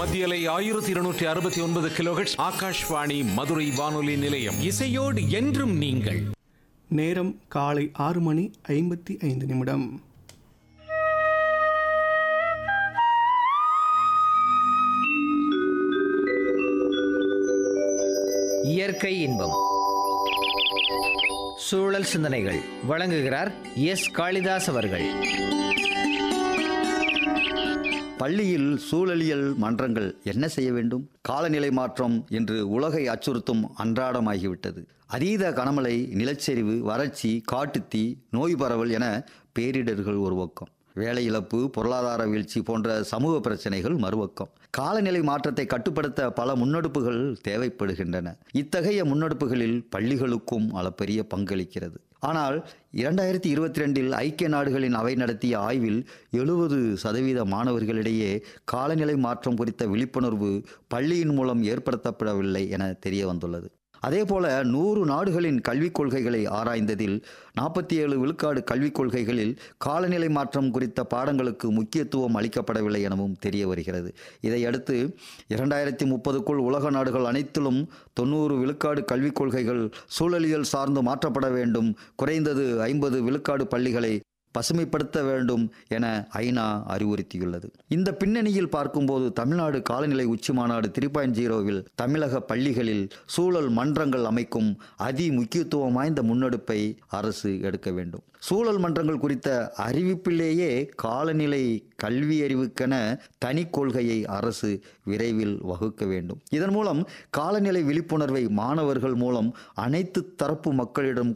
மத்தியலை ஆயிரத்தி இருநூற்றி அறுபத்தி ஒன்பது கிலோஹெட்ஸ் ஆகாஷ்வாணி மதுரை வானொலி நிலையம் இசையோடு என்றும் நீங்கள் நேரம் காலை ஆறு மணி ஐம்பத்தி ஐந்து நிமிடம் இயற்கை இன்பம் சூழல் சிந்தனைகள் வழங்குகிறார் எஸ் காளிதாஸ் அவர்கள் பள்ளியில் சூழலியல் மன்றங்கள் என்ன செய்ய வேண்டும் காலநிலை மாற்றம் என்று உலகை அச்சுறுத்தும் அன்றாடமாகிவிட்டது அதீத கனமழை நிலச்சரிவு வறட்சி காட்டுத்தீ நோய் பரவல் என பேரிடர்கள் ஒரு பக்கம் வேலை இழப்பு பொருளாதார வீழ்ச்சி போன்ற சமூக பிரச்சனைகள் மறுபக்கம் காலநிலை மாற்றத்தை கட்டுப்படுத்த பல முன்னெடுப்புகள் தேவைப்படுகின்றன இத்தகைய முன்னெடுப்புகளில் பள்ளிகளுக்கும் அளப்பரிய பங்களிக்கிறது ஆனால் இரண்டாயிரத்தி இருபத்தி ரெண்டில் ஐக்கிய நாடுகளின் அவை நடத்திய ஆய்வில் எழுபது சதவீத மாணவர்களிடையே காலநிலை மாற்றம் குறித்த விழிப்புணர்வு பள்ளியின் மூலம் ஏற்படுத்தப்படவில்லை என தெரிய வந்துள்ளது அதேபோல நூறு நாடுகளின் கல்விக் கொள்கைகளை ஆராய்ந்ததில் நாற்பத்தி ஏழு விழுக்காடு கல்விக் கொள்கைகளில் காலநிலை மாற்றம் குறித்த பாடங்களுக்கு முக்கியத்துவம் அளிக்கப்படவில்லை எனவும் தெரிய வருகிறது இதையடுத்து இரண்டாயிரத்தி முப்பதுக்குள் உலக நாடுகள் அனைத்திலும் தொண்ணூறு விழுக்காடு கல்விக் கொள்கைகள் சூழலியல் சார்ந்து மாற்றப்பட வேண்டும் குறைந்தது ஐம்பது விழுக்காடு பள்ளிகளை பசுமைப்படுத்த வேண்டும் என ஐநா அறிவுறுத்தியுள்ளது இந்த பின்னணியில் பார்க்கும்போது தமிழ்நாடு காலநிலை உச்சி மாநாடு த்ரீ பாயிண்ட் ஜீரோவில் தமிழக பள்ளிகளில் சூழல் மன்றங்கள் அமைக்கும் அதி முக்கியத்துவம் வாய்ந்த முன்னெடுப்பை அரசு எடுக்க வேண்டும் சூழல் மன்றங்கள் குறித்த அறிவிப்பிலேயே காலநிலை கல்வி அறிவுக்கென தனி கொள்கையை அரசு விரைவில் வகுக்க வேண்டும் இதன் மூலம் காலநிலை விழிப்புணர்வை மாணவர்கள் மூலம் அனைத்து தரப்பு மக்களிடம்